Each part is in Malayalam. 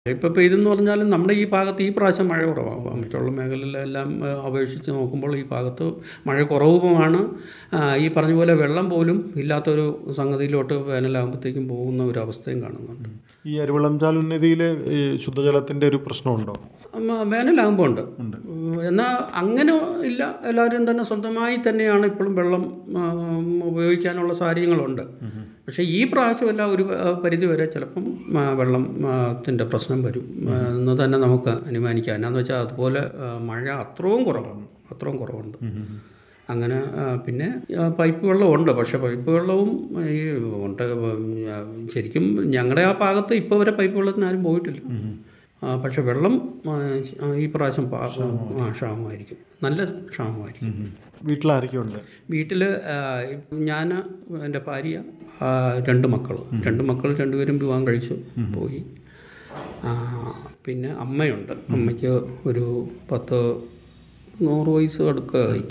ഇപ്പോൾ പെയ്തെന്ന് പറഞ്ഞാലും നമ്മുടെ ഈ ഭാഗത്ത് ഈ പ്രാവശ്യം മഴ കുറവാണ് മറ്റുള്ള മേഖലയിലെല്ലാം ആ, അപേക്ഷിച്ച് നോക്കുമ്പോൾ ഈ ഭാഗത്ത് മഴ കുറവുമാണ് ആ, ഈ പറഞ്ഞ പോലെ വെള്ളം പോലും ഇല്ലാത്തൊരു സംഗതിയിലോട്ട് വേനലാകുമ്പോഴത്തേക്കും പോകുന്ന ഒരു അവസ്ഥയും കാണുന്നുണ്ട് ഈ അരുവിളംചാൽ ഉന്നതിയിൽ ഈ ശുദ്ധജലത്തിന്റെ ഒരു പ്രശ്നമുണ്ടോ ഉം, വേനലാകുമ്പോൾ ഉണ്ട് ഉണ്ട് എന്നാൽ അങ്ങനെ ഇല്ല എല്ലാവരും തന്നെ സ്വന്തമായി തന്നെയാണ് ഇപ്പോഴും വെള്ളം ആ, ഉപയോഗിക്കാനുള്ള സാഹചര്യങ്ങളുണ്ട് പക്ഷേ ഈ പ്രാവശ്യമല്ല ഒരു ആ, പരിധി വരെ ചിലപ്പം ആ, വെള്ളത്തിൻ്റെ പ്രശ്നം വരും ആ, എന്ന് തന്നെ നമുക്ക് അനുമാനിക്കാം എന്നാന്ന് വെച്ചാൽ അതുപോലെ ആ, മഴ അത്രയും കുറവാണ് അത്രയും കുറവുണ്ട് അങ്ങനെ ആ, പിന്നെ ആ, പൈപ്പ് വെള്ളമുണ്ട് പക്ഷേ പൈപ്പ് വെള്ളവും ഈ ഉണ്ട് ഉം, ആ, ശരിക്കും ഞങ്ങളുടെ ആ ഭാഗത്ത് ഇപ്പോൾ വരെ പൈപ്പ് വെള്ളത്തിന് ആരും പോയിട്ടില്ല ആ, പക്ഷെ വെള്ളം ആ, ആ, ഈ പ്രാവശ്യം പാ- ആ ക്ഷാമമായിരിക്കും നല്ല ക്ഷാമമായിരിക്കും വീട്ടിലാരൊക്കെയുണ്ട് വീട്ടിൽ ഞാൻ എൻ്റെ ഭാര്യ ആ, രണ്ട് മക്കൾ രണ്ട് മക്കൾ രണ്ടുപേരും വിവാഹം കഴിച്ചു പോയി ആ, പിന്നെ അമ്മയുണ്ട് അമ്മയ്ക്ക് ഒരു പത്ത് നൂറ് വയസ്സ് അടുക്കമായി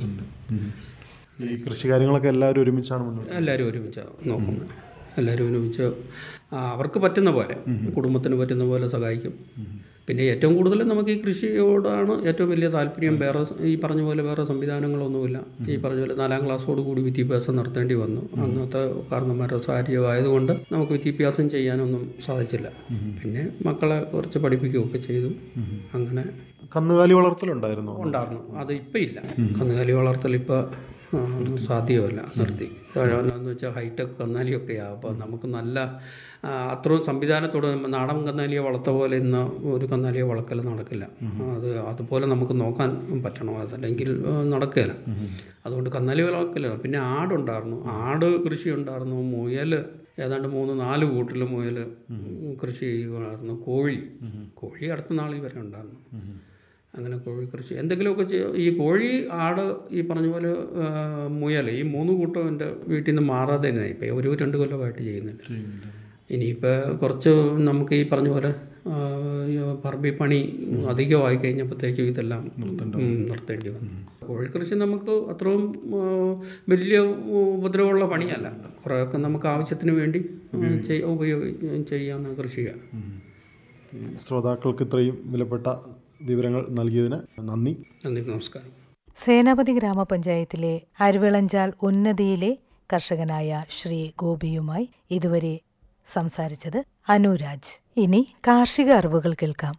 ഈ കൃഷി കാര്യങ്ങളൊക്കെ എല്ലാവരും ഒരുമിച്ചാണ് മുന്നോട്ട് എല്ലാവരും ഒരുമിച്ചാണ് നോക്കുന്നത് എല്ലാവരും ഒരുമിച്ച് ആ, അവർക്ക് പറ്റുന്ന പോലെ കുടുംബത്തിന് പറ്റുന്ന പോലെ സഹായിക്കും പിന്നെ ഏറ്റവും കൂടുതൽ നമുക്ക് ഈ കൃഷിയോടാണ് ഏറ്റവും വലിയ താല്പര്യം വേറെ സ- ഈ പറഞ്ഞ പോലെ വേറെ സംവിധാനങ്ങളൊന്നുമില്ല ഈ പറഞ്ഞ പോലെ നാലാം ക്ലാസ്സോട് കൂടി വിദ്യാഭ്യാസം നടത്തേണ്ടി വന്നു അന്നത്തെ കാരണന്മാരുടെ സാഹചര്യം ആയതുകൊണ്ട് നമുക്ക് വിദ്യാഭ്യാസം ചെയ്യാനൊന്നും സാധിച്ചില്ല പിന്നെ മക്കളെ കുറച്ച് പഠിപ്പിക്കുകയൊക്കെ ചെയ്തു അങ്ങനെ കന്നുകാലി വളർത്തലുണ്ടായിരുന്നോ ഉണ്ടായിരുന്നു അത് ഇപ്പം ഇല്ല കന്നുകാലി വളർത്തൽ ഇപ്പോൾ സാധ്യമല്ല നിർത്തി എന്ന് വെച്ചാൽ ഹൈടെക് കന്നാലിയൊക്കെയാണ് അപ്പോൾ നമുക്ക് നല്ല ആ, അത്രയും സംവിധാനത്തോട് നാടൻ കന്നാലിയെ വളർത്ത പോലെ ഇന്ന് ഒരു കന്നാലിയെ വളർക്കൽ നടക്കില്ല അത് അതുപോലെ നമുക്ക് നോക്കാൻ പറ്റണം അതല്ലെങ്കിൽ ആ, നടക്കുകയില്ല അതുകൊണ്ട് കന്നാലി വളർക്കല പിന്നെ ആടുണ്ടായിരുന്നു ആട് കൃഷി ഉണ്ടായിരുന്നു മുയൽ ഏതാണ്ട് മൂന്ന് നാല് കൂട്ടിൽ മുയൽ കൃഷി ചെയ്യുമായിരുന്നു കോഴി കോഴി അടുത്ത നാളിൽ വരെ ഉണ്ടായിരുന്നു അങ്ങനെ കോഴി കൃഷി എന്തെങ്കിലുമൊക്കെ ചെയ്യ- ഈ കോഴി ആട് ഈ പറഞ്ഞ പോലെ ആ, മുയൽ ഈ മൂന്ന് കൂട്ടം എൻ്റെ വീട്ടിൽ നിന്ന് മാറാതെ തന്നെ ഇപ്പം ഒരു രണ്ട് കൊല്ലമായിട്ട് ചെയ്യുന്നില്ല ഇനിയിപ്പോൾ കുറച്ച് നമുക്ക് ഈ പറഞ്ഞ പോലെ ആ, ഈ പറമ്പിൽ പണി അധികമായി കഴിഞ്ഞപ്പോഴത്തേക്കും ഇതെല്ലാം ഉം, നിർത്തേണ്ടി വന്നു കോഴിക്കൃഷി നമുക്ക് അത്രയും ആ, വലിയ ഉപദ്രവമുള്ള പണിയല്ല കുറേയൊക്കെ നമുക്ക് ആവശ്യത്തിന് വേണ്ടി ചെയ്- ഉപയോഗി ചെയ്യാവുന്ന കൃഷിയാണ് ശ്രോതാക്കൾക്ക് ഇത്രയും വിലപ്പെട്ട വിവരങ്ങൾ നൽകിയതിന് നന്ദി നന്ദി നമസ്കാരം സേനാപതി ഗ്രാമപഞ്ചായത്തിലെ അരുവിളഞ്ചാൽ ഉന്നതിയിലെ കർഷകനായ ശ്രീ ഗോപിയുമായി ഇതുവരെ സംസാരിച്ചത് അനുരാജ് ഇനി കാർഷിക അറിവുകൾ കേൾക്കാം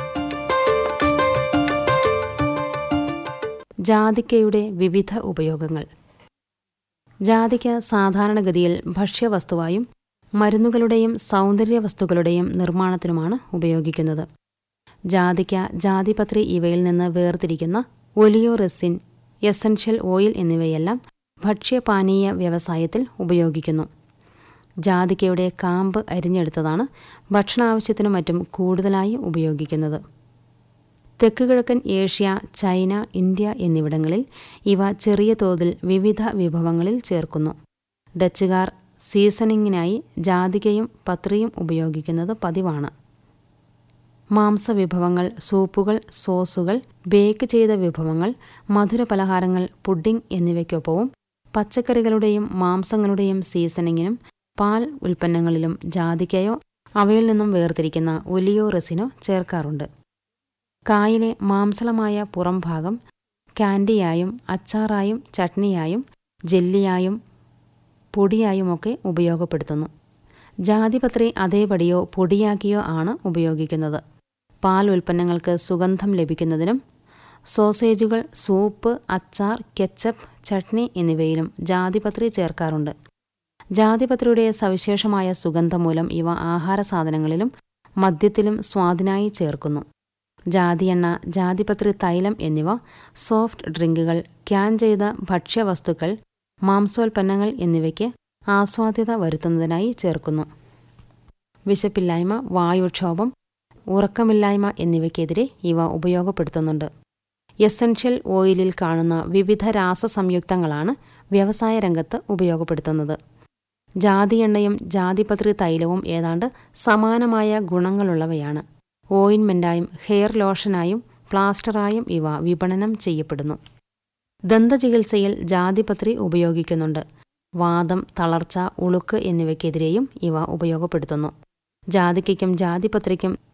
ജാതിക്കയുടെ വിവിധ ഉപയോഗങ്ങൾ ജാതിക്ക സാധാരണഗതിയിൽ ഭക്ഷ്യവസ്തുവായും മരുന്നുകളുടെയും സൗന്ദര്യ വസ്തുക്കളുടെയും നിർമ്മാണത്തിനുമാണ് ഉപയോഗിക്കുന്നത് ജാതിക്ക ജാതിപത്രി ഇവയിൽ നിന്ന് വേർതിരിക്കുന്ന ഒലിയോറെസിൻ എസൻഷ്യൽ ഓയിൽ എന്നിവയെല്ലാം ഭക്ഷ്യപാനീയ വ്യവസായത്തിൽ ഉപയോഗിക്കുന്നു ജാതിക്കയുടെ കാമ്പ് അരിഞ്ഞെടുത്തതാണ് ഭക്ഷണാവശ്യത്തിനും മറ്റും കൂടുതലായി ഉപയോഗിക്കുന്നത് തെക്കുകിഴക്കൻ ഏഷ്യ ചൈന ഇന്ത്യ എന്നിവിടങ്ങളിൽ ഇവ ചെറിയ തോതിൽ വിവിധ വിഭവങ്ങളിൽ ചേർക്കുന്നു ഡച്ചുകാർ സീസണിങ്ങിനായി ജാതികയും പത്രിയും ഉപയോഗിക്കുന്നത് പതിവാണ് മാംസവിഭവങ്ങൾ സൂപ്പുകൾ സോസുകൾ ബേക്ക് ചെയ്ത വിഭവങ്ങൾ മധുരപലഹാരങ്ങൾ പുഡിംഗ് എന്നിവയ്ക്കൊപ്പവും പച്ചക്കറികളുടെയും മാംസങ്ങളുടെയും സീസണിങ്ങിനും പാൽ ഉൽപ്പന്നങ്ങളിലും ജാതിക്കയോ അവയിൽ നിന്നും വേർതിരിക്കുന്ന ഒലിയോ റെസിനോ ചേർക്കാറുണ്ട് കായിലെ മാംസളമായ പുറംഭാഗം കാൻഡിയായും അച്ചാറായും ചട്നിയായും ജെല്ലിയായും പൊടിയായുമൊക്കെ ഉപയോഗപ്പെടുത്തുന്നു ജാതിപത്രി അതേപടിയോ പൊടിയാക്കിയോ ആണ് ഉപയോഗിക്കുന്നത് പാൽ ഉൽപ്പന്നങ്ങൾക്ക് സുഗന്ധം ലഭിക്കുന്നതിനും സോസേജുകൾ സൂപ്പ് അച്ചാർ കെച്ചപ്പ് ചട്നി എന്നിവയിലും ജാതിപത്രി ചേർക്കാറുണ്ട് ജാതിപത്രിയുടെ സവിശേഷമായ സുഗന്ധം മൂലം ഇവ ആഹാര സാധനങ്ങളിലും മദ്യത്തിലും സ്വാദിനായി ചേർക്കുന്നു ജാതിയെണ്ണ ജാതിപത്രി തൈലം എന്നിവ സോഫ്റ്റ് ഡ്രിങ്കുകൾ ക്യാൻ ചെയ്ത ഭക്ഷ്യവസ്തുക്കൾ മാംസോൽപ്പന്നങ്ങൾ എന്നിവയ്ക്ക് ആസ്വാദ്യത വരുത്തുന്നതിനായി ചേർക്കുന്നു വിശപ്പില്ലായ്മ വായുക്ഷോഭം ഉറക്കമില്ലായ്മ എന്നിവയ്ക്കെതിരെ ഇവ ഉപയോഗപ്പെടുത്തുന്നുണ്ട് എസൻഷ്യൽ ഓയിലിൽ കാണുന്ന വിവിധ രാസസംയുക്തങ്ങളാണ് വ്യവസായ രംഗത്ത് ഉപയോഗപ്പെടുത്തുന്നത് ജാതിയെണ്ണയും ജാതിപത്രി തൈലവും ഏതാണ്ട് സമാനമായ ഗുണങ്ങളുള്ളവയാണ് ഓയിൻമെന്റായും ഹെയർ ലോഷനായും പ്ലാസ്റ്ററായും ഇവ വിപണനം ചെയ്യപ്പെടുന്നു ദന്തചികിത്സയിൽ ജാതിപത്രി ഉപയോഗിക്കുന്നുണ്ട് വാദം തളർച്ച ഉളുക്ക് എന്നിവയ്ക്കെതിരെയും ഇവ ഉപയോഗപ്പെടുത്തുന്നു ജാതിക്കയ്ക്കും ജാതിപത്രിക്കും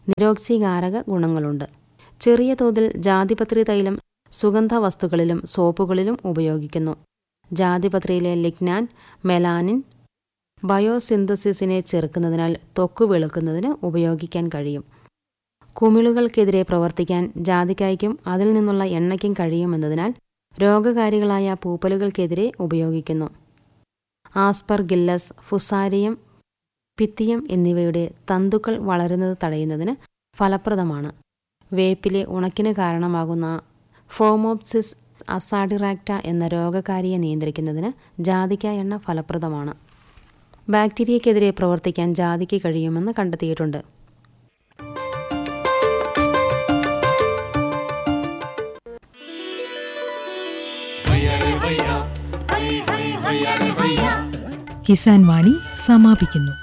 നിരോക്സീകാരക ഗുണങ്ങളുണ്ട് ചെറിയ തോതിൽ ജാതിപത്രി തൈലം സുഗന്ധ വസ്തുക്കളിലും സോപ്പുകളിലും ഉപയോഗിക്കുന്നു ജാതിപത്രിയിലെ ലിഗ്നാൻ മെലാനിൻ ബയോസിന്തസിസിനെ ചെറുക്കുന്നതിനാൽ ത്വക്ക് വെളുക്കുന്നതിന് ഉപയോഗിക്കാൻ കഴിയും കുമിളുകൾക്കെതിരെ പ്രവർത്തിക്കാൻ ജാതിക്കായ്ക്കും അതിൽ നിന്നുള്ള എണ്ണയ്ക്കും കഴിയുമെന്നതിനാൽ രോഗകാരികളായ പൂപ്പലുകൾക്കെതിരെ ഉപയോഗിക്കുന്നു ആസ്പർ ഗില്ലസ് ഫുസാരിയം പിത്തിയം എന്നിവയുടെ തന്തുക്കൾ വളരുന്നത് തടയുന്നതിന് ഫലപ്രദമാണ് വേപ്പിലെ ഉണക്കിന് കാരണമാകുന്ന ഫോമോപ്സിസ് അസാഡിറാക്റ്റ എന്ന രോഗകാരിയെ നിയന്ത്രിക്കുന്നതിന് ജാതിക്ക എണ്ണ ഫലപ്രദമാണ് ബാക്ടീരിയക്കെതിരെ പ്രവർത്തിക്കാൻ ജാതിക്ക് കഴിയുമെന്ന് കണ്ടെത്തിയിട്ടുണ്ട് കിസാൻ വാണി സമാപിക്കുന്നു